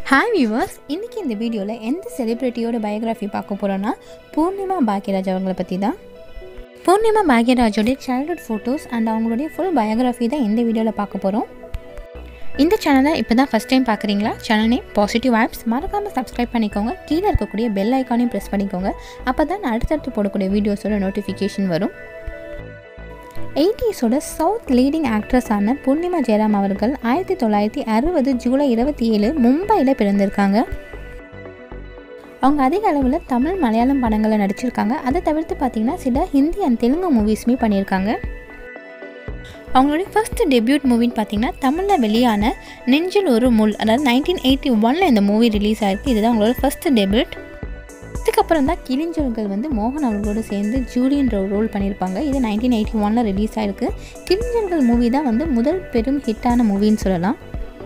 hi viewers இன்றைக்கி இந்த வீடியோவில் எந்த செலிப்ரிட்டியோட பயோகிராஃபி பார்க்க போகிறோன்னா பூர்ணிமா பாக்யராஜ் அவங்கள பற்றி தான் பூர்ணிமா பாக்யராஜோடைய சைல்ட்ஹுட் ஃபோட்டோஸ் அண்ட் அவங்களுடைய ஃபுல் பயோகிராஃபி தான் இந்த வீடியோவில் பார்க்க போகிறோம் இந்த சேனலை இப்போ தான் ஃபஸ்ட் டைம் பார்க்குறீங்களா சேனல் நேம் பாசிட்டிவ் ஆப்ஸ் மறக்காமல் சப்ஸ்கிரைப் பண்ணிக்கோங்க கீழே இருக்கக்கூடிய பெல் ஐக்கானையும் ப்ரெஸ் பண்ணிக்கோங்க அப்போ தான் நான் அடுத்தடுத்து போடக்கூடிய வீடியோஸோட நோட்டிஃபிகேஷன் வரும் எயிட்டிஸோட சவுத் லீடிங் ஆக்ட்ரஸான பூர்ணிமா ஜெயராம் அவர்கள் ஆயிரத்தி தொள்ளாயிரத்தி அறுபது ஜூலை இருபத்தி ஏழு மும்பையில் பிறந்திருக்காங்க அவங்க அதிக அளவில் தமிழ் மலையாளம் படங்களில் நடிச்சிருக்காங்க அதை தவிர்த்து பார்த்திங்கன்னா சில ஹிந்தி அண்ட் தெலுங்கு மூவிஸுமே பண்ணியிருக்காங்க அவங்களுடைய ஃபர்ஸ்ட் டெபியூட் மூவின்னு பார்த்தீங்கன்னா தமிழில் வெளியான நெஞ்சில் ஒரு முள் அதாவது நைன்டீன் எயிட்டி ஒனில் இந்த மூவி ரிலீஸ் ஆயிருக்கு இதுதான் அவங்களோட ஃபர்ஸ்ட் டெபியூட் இதுக்கப்புறம் தான் கிளிஞ்சல்கள் வந்து மோகன் அவர்களோடு சேர்ந்து ஜூலின்ற ஒரு ரோல் பண்ணியிருப்பாங்க இது நைன்டீன் எயிட்டி ஒனில் ரிலீஸ் ஆயிருக்கு கிளிஞ்சல்கள் மூவி தான் வந்து முதல் பெரும் ஹிட்டான மூவின்னு சொல்லலாம்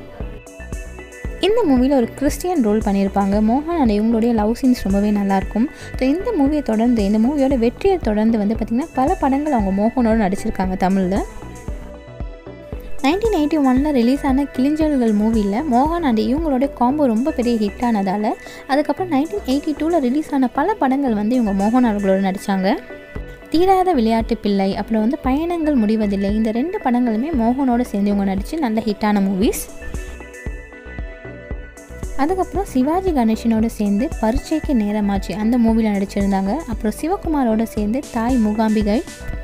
இந்த மூவியில் ஒரு கிறிஸ்டியன் ரோல் பண்ணியிருப்பாங்க மோகன் அண்ட் இவங்களுடைய லவ் சீன்ஸ் ரொம்பவே நல்லாயிருக்கும் ஸோ இந்த மூவியை தொடர்ந்து இந்த மூவியோட வெற்றியை தொடர்ந்து வந்து பார்த்திங்கன்னா பல படங்கள் அவங்க மோகனோடு நடிச்சிருக்காங்க தமிழில் நைன்டீன் எயிட்டி ஒனில் ரிலீஸ் ஆன கிளிஞ்சல்கள் மூவியில் மோகன் அண்ட் இவங்களோட காம்போ ரொம்ப பெரிய ஹிட் ஆனதால் அதுக்கப்புறம் நைன்டீன் எயிட்டி டூவில் ரிலீஸ் ஆன பல படங்கள் வந்து இவங்க மோகன் அவர்களோடு நடித்தாங்க தீராத விளையாட்டு பிள்ளை அப்புறம் வந்து பயணங்கள் முடிவதில்லை இந்த ரெண்டு படங்களுமே மோகனோடு சேர்ந்து இவங்க நடித்து நல்ல ஹிட்டான மூவிஸ் அதுக்கப்புறம் சிவாஜி கணேசனோட சேர்ந்து பரீட்சைக்கு நேரமாச்சு அந்த மூவியில் நடிச்சிருந்தாங்க அப்புறம் சிவகுமாரோட சேர்ந்து தாய் மூகாம்பிகை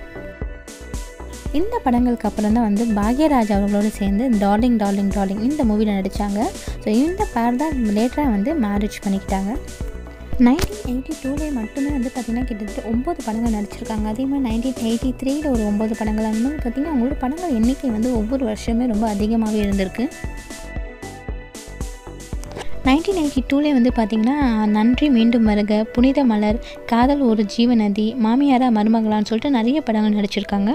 இந்த படங்களுக்கு அப்புறம் தான் வந்து பாக்யராஜ் அவர்களோடு சேர்ந்து டார்லிங் டார்லிங் டார்லிங் இந்த மூவியில் நடித்தாங்க ஸோ இந்த பேர் தான் லேட்டராக வந்து மேரேஜ் பண்ணிக்கிட்டாங்க நைன்டீன் எயிட்டி டூலே மட்டுமே வந்து பார்த்திங்கன்னா கிட்டத்தட்ட ஒம்பது படங்கள் நடிச்சிருக்காங்க அதே மாதிரி நைன்டீன் எயிட்டி த்ரீல ஒரு ஒம்பது படங்கள் அந்த மாதிரி பார்த்திங்கன்னா அவங்களோட படங்கள் எண்ணிக்கை வந்து ஒவ்வொரு வருஷமே ரொம்ப அதிகமாகவே இருந்திருக்கு நைன்டீன் எயிட்டி டூலே வந்து பார்த்திங்கன்னா நன்றி மீண்டும் வருக புனித மலர் காதல் ஒரு ஜீவநதி மாமியாரா மருமகளான்னு சொல்லிட்டு நிறைய படங்கள் நடிச்சிருக்காங்க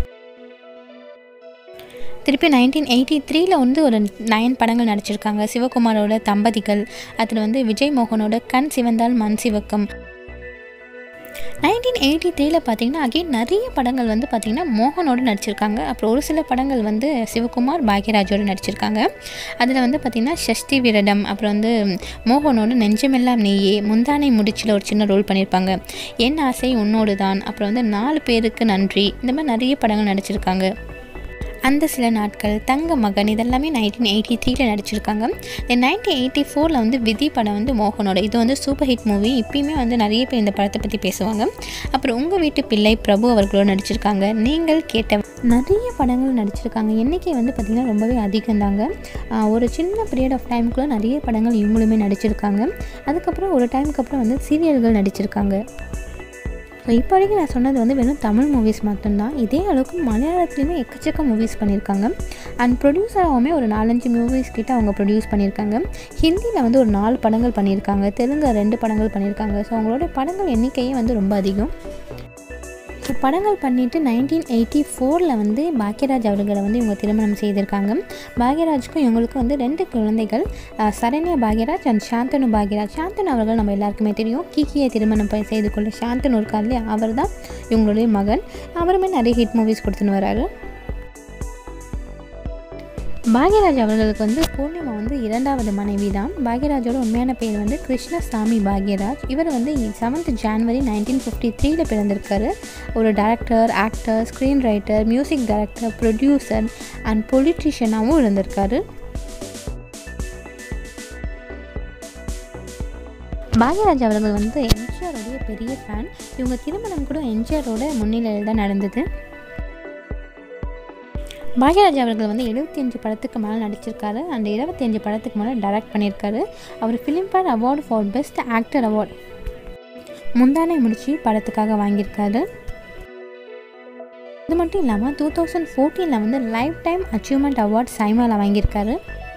திருப்பி நைன்டீன் எயிட்டி த்ரீல வந்து ஒரு நயன் படங்கள் நடிச்சிருக்காங்க சிவகுமாரோட தம்பதிகள் அதில் வந்து விஜய் மோகனோட கண் சிவந்தால் மண் சிவக்கம் நைன்டீன் எயிட்டி த்ரீல பார்த்தீங்கன்னா அகெயின் நிறைய படங்கள் வந்து பார்த்திங்கன்னா மோகனோடு நடிச்சிருக்காங்க அப்புறம் ஒரு சில படங்கள் வந்து சிவகுமார் பாக்யராஜோடு நடிச்சிருக்காங்க அதில் வந்து பார்த்திங்கன்னா ஷஷ்டி விரடம் அப்புறம் வந்து மோகனோட நெஞ்சமெல்லாம் நீயே முந்தானை முடிச்சில் ஒரு சின்ன ரோல் பண்ணியிருப்பாங்க என் ஆசை உன்னோடு தான் அப்புறம் வந்து நாலு பேருக்கு நன்றி இந்த மாதிரி நிறைய படங்கள் நடிச்சிருக்காங்க அந்த சில நாட்கள் தங்க மகன் இதெல்லாமே நைன்டீன் எயிட்டி த்ரீல நடிச்சிருக்காங்க தென் நைன்டீன் எயிட்டி ஃபோரில் வந்து விதி படம் வந்து மோகனோட இது வந்து சூப்பர் ஹிட் மூவி இப்பயுமே வந்து நிறைய பேர் இந்த படத்தை பற்றி பேசுவாங்க அப்புறம் உங்கள் வீட்டு பிள்ளை பிரபு அவர்களோடு நடிச்சிருக்காங்க நீங்கள் கேட்ட நிறைய படங்கள் நடிச்சிருக்காங்க எண்ணிக்கை வந்து பார்த்திங்கன்னா ரொம்பவே அதிகம்தாங்க ஒரு சின்ன பீரியட் ஆஃப் டைமுக்குள்ளே நிறைய படங்கள் இவங்களுமே நடிச்சிருக்காங்க அதுக்கப்புறம் ஒரு டைமுக்கு அப்புறம் வந்து சீரியல்கள் நடிச்சிருக்காங்க ஸோ இப்போ வரைக்கும் நான் சொன்னது வந்து வெறும் தமிழ் மூவிஸ் மட்டும்தான் இதே அளவுக்கு மலையாளத்துலேயுமே எக்கச்சக்க மூவிஸ் பண்ணியிருக்காங்க அண்ட் ப்ரொடியூசராகவுமே ஒரு நாலஞ்சு மூவிஸ் கிட்ட அவங்க ப்ரொடியூஸ் பண்ணியிருக்காங்க ஹிந்தியில் வந்து ஒரு நாலு படங்கள் பண்ணியிருக்காங்க தெலுங்கு ரெண்டு படங்கள் பண்ணியிருக்காங்க ஸோ அவங்களோட படங்கள் எண்ணிக்கையே வந்து ரொம்ப அதிகம் ஸோ படங்கள் பண்ணிவிட்டு நைன்டீன் எயிட்டி ஃபோரில் வந்து பாக்யராஜ் அவர்களை வந்து இவங்க திருமணம் செய்திருக்காங்க பாக்யராஜுக்கும் இவங்களுக்கும் வந்து ரெண்டு குழந்தைகள் சரண்யா பாக்யராஜ் அண்ட் சாந்தனு பாக்யராஜ் சாந்தனு அவர்கள் நம்ம எல்லாருக்குமே தெரியும் கீக்கியை திருமணம் செய்து கொள்ள சாந்தனு இருக்கார் இல்லையா அவர் தான் இவங்களுடைய மகன் அவருமே நிறைய ஹிட் மூவிஸ் கொடுத்துன்னு வராரு பாக்யராஜ் அவர்களுக்கு வந்து பூர்ணிமா வந்து இரண்டாவது மனைவி தான் பாக்யராஜோட உண்மையான பேர் வந்து கிருஷ்ணசாமி பாக்யராஜ் இவர் வந்து செவன்த் ஜான்வரி நைன்டீன் ஃபிஃப்டி த்ரீல பிறந்திருக்காரு ஒரு director actor screen writer music director producer and பொலிட்டிஷியனாகவும் இருந்திருக்காரு பாக்யராஜ் அவர்கள் வந்து எம்ஜிஆரோடைய பெரிய ஃபேன் இவங்க திருமணம் கூட எம்ஜிஆரோட முன்னிலையில் தான் நடந்தது பாக்யராஜ் அவர்கள் வந்து எழுபத்தி அஞ்சு படத்துக்கு மேலே நடிச்சிருக்காரு அந்த இருபத்தி அஞ்சு படத்துக்கு மேலே டைரக்ட் பண்ணியிருக்காரு அவர் Filmfare award for best actor award Mundhanai Mudichu படத்துக்காக வாங்கியிருக்காரு இது மட்டும் இல்லாமல் டூ தௌசண்ட் ஃபோர்டீனில் வந்து லைஃப் டைம் அச்சீவ்மெண்ட் அவார்ட் சைமாவில் வாங்கியிருக்காரு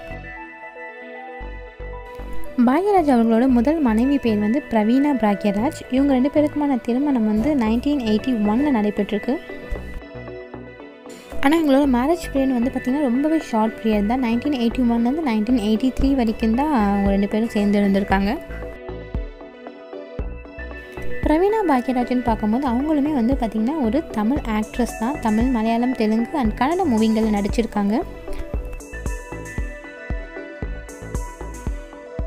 பாக்யராஜ் அவர்களோட முதல் மனைவி பேர் வந்து பிரவீனா பாக்யராஜ் இவங்க ரெண்டு பேருக்குமான திருமணம் வந்து நைன்டீன் எயிட்டி ஒனில் நடைபெற்றிருக்கு ஆனால் எங்களோட மேரேஜ் பீரியட் வந்து பார்த்திங்கன்னா ரொம்பவே ஷார்ட் பீரியட் தான் நைன்டீன் எயிட்டி ஒன்லேருந்து நைன்டீன் எயிட்டி த்ரீ வரைக்கும் தான் அவங்க ரெண்டு பேரும் சேர்ந்து இருந்திருக்காங்க பிரவீனா பாக்யராஜன் பார்க்கும்போது அவங்களுமே வந்து பார்த்திங்கன்னா ஒரு தமிழ் ஆக்ட்ரஸ் தான் தமிழ் மலையாளம் தெலுங்கு அண்ட் கன்னட மூவிங்களில் நடிச்சிருக்காங்க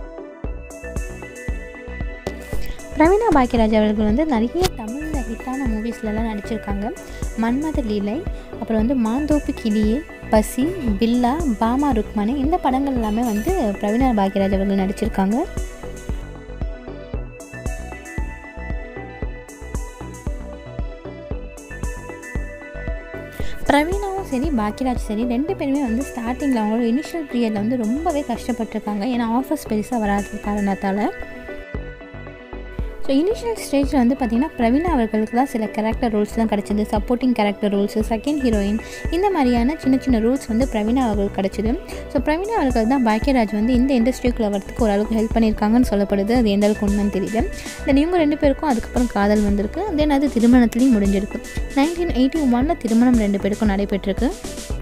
பிரவீனா பாக்கியராஜ் அவர்கள் வந்து நிறைய தமிழில் ஹிட்டான மூவிஸ்லலாம் நடிச்சிருக்காங்க மன்மத லீலை அப்புறம் வந்து மாந்தோப்பு கிளியே பசி பில்லா பாமா ருக்மணி இந்த படங்கள் எல்லாமே வந்து பிரவீனா பாக்கியராஜ் அவர்கள் நடிச்சிருக்காங்க பிரவீனாவும் சரி பாக்கியராஜ் சரி ரெண்டு பேருமே வந்து ஸ்டார்டிங்கில் அவங்களோட இனிஷியல் பீரியடில் வந்து ரொம்பவே கஷ்டப்பட்டிருக்காங்க ஏன்னா ஆஃபர்ஸ் பெருசாக வராத காரணத்தால் ஸோ இனிஷியல் ஸ்டேஜில் வந்து பார்த்திங்கன்னா பிரவீனா அவர்களுக்கு தான் சில கேரக்டர் ரோல்ஸ்லாம் கிடச்சிது supporting character roles second heroine இந்த மாதிரியான சின்ன சின்ன ரோல்ஸ் வந்து பிரவீனா அவர்களுக்கு கிடச்சிது ஸோ பிரவீனா அவர்கள் தான் பாக்கியராஜ் வந்து இந்த இண்டஸ்ட்ரிக்குள்ளே வரதுக்கு ஓரளவுக்கு ஹெல்ப் பண்ணியிருக்காங்கன்னு சொல்லப்படுது அது எந்த அளவுக்கு உண்மைன்னு தெரியல தென் இவங்க ரெண்டு பேருக்கும் அதுக்கப்புறம் காதல் வந்திருக்கு தென் அது திருமணத்துலேயும் முடிஞ்சிருக்கு நைன்டீன் எயிட்டி ஒனில் திருமணம் ரெண்டு பேருக்கும் நடைபெற்றிருக்கு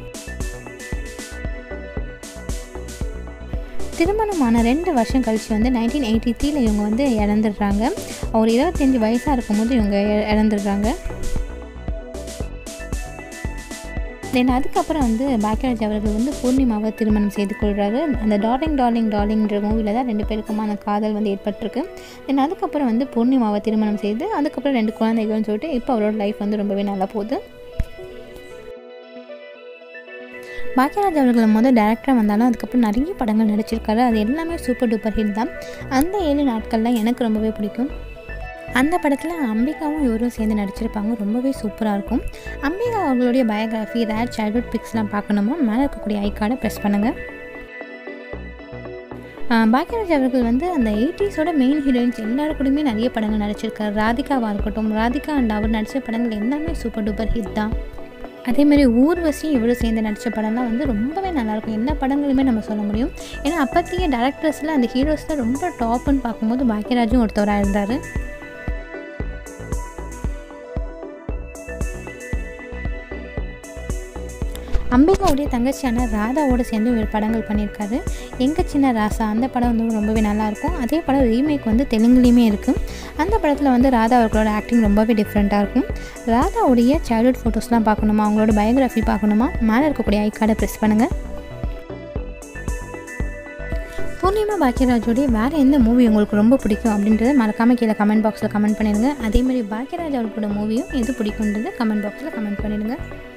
திருமணமான ரெண்டு வருஷம் கழித்து வந்து நைன்டீன் எயிட்டி த்ரீல இவங்க வந்து இறந்துடுறாங்க ஒரு இருபத்தஞ்சி வயசாக இருக்கும்போது இவங்க இ- இறந்துடுறாங்க தென் அதுக்கப்புறம் வந்து பாக்கியராஜ் அவர்கள் வந்து பூர்ணிமாவை திருமணம் செய்து கொள்கிறாரு அந்த டார்லிங் டார்லிங் டார்லிங்ன்ற மூவியில் தான் ரெண்டு பேருக்குமான காதல் வந்து ஏற்பட்டிருக்கு தென் அதுக்கப்புறம் வந்து பூர்ணிமாவை திருமணம் செய்து அதுக்கப்புறம் ரெண்டு குழந்தைகள்னு சொல்லிட்டு இப்போ அவரோட லைஃப் வந்து ரொம்பவே நல்லா போகுது பாக்கியராஜ் அவர்கள் முதல் டேரக்டராக வந்தாலும் அதுக்கப்புறம் நிறைய படங்கள் நடிச்சிருக்காரு அது எல்லாமே சூப்பர் டூப்பர் ஹிட் தான் அந்த ஏழு நாட்கள்லாம் எனக்கு ரொம்பவே பிடிக்கும் அந்த படத்தில் அம்பிகாவும் இவரும் சேர்ந்து நடிச்சிருப்பாங்க ரொம்பவே சூப்பராக இருக்கும் அம்பிகா அவர்களுடைய பயோகிராஃபி ரேர் சைல்ட்ஹுட் பிக்ஸ்லாம் பார்க்கணுமா மேலே இருக்கக்கூடிய ஐக்கார்டை ப்ரெஸ் பண்ணுங்கள் பாக்கியராஜ் அவர்கள் வந்து அந்த எயிட்டிஸோட மெயின் ஹீரோயின்ஸ் எல்லாரும் கூடயுமே நிறைய படங்கள் நடிச்சிருக்காரு ராதிகாவாக இருக்கட்டும் ராதிகா அண்ட் அவர் நடித்த படங்கள் எல்லாமே சூப்பர் டூப்பர் ஹிட் தான் அதே மாதிரி ஊர்வசி இவரும் சேர்ந்து நடித்த படம்லாம் வந்து ரொம்பவே நல்லாயிருக்கும் எல்லா படங்களுமே நம்ம சொல்ல முடியும் ஏன்னா அப்போத்தைய டேரக்டர்ஸில் அந்த ஹீரோஸ் தான் ரொம்ப டாப்னு பார்க்கும்போது பாக்கியராஜும் ஒருத்தவராக இருந்தார் அம்பிகாவுடைய தங்கச்சியான ராதாவோட சேர்ந்து ஒரு படங்கள் பண்ணியிருக்காரு எங்கள் சின்ன ராசா அந்த படம் வந்து ரொம்பவே நல்லாயிருக்கும் அதே படம் ரீமேக் வந்து தெலுங்குலேயுமே இருக்குது அந்த படத்தில் வந்து ராதா அவர்களோட ஆக்டிங் ரொம்பவே டிஃப்ரெண்ட்டாக இருக்கும் ராதாவுடைய சைல்ட்ஹுட் ஃபோட்டோஸ்லாம் பார்க்கணுமா அவங்களோட பயோகிராஃபி பார்க்கணுமா மேலே இருக்கக்கூடிய ஐக்கார்டை ப்ரெஸ் பண்ணுங்கள் பூர்ணிமா பாக்கியராஜோடைய வேறு எந்த மூவி உங்களுக்கு ரொம்ப பிடிக்கும் அப்படின்றத மறக்காமல் கீழே கமெண்ட் பாக்ஸில் கமெண்ட் பண்ணிடுங்க அதே மாதிரி பாக்கியராஜ் அவர்களோட மூவியும் எது பிடிக்குன்றது கமெண்ட் பாக்ஸில் கமெண்ட் பண்ணிடுங்க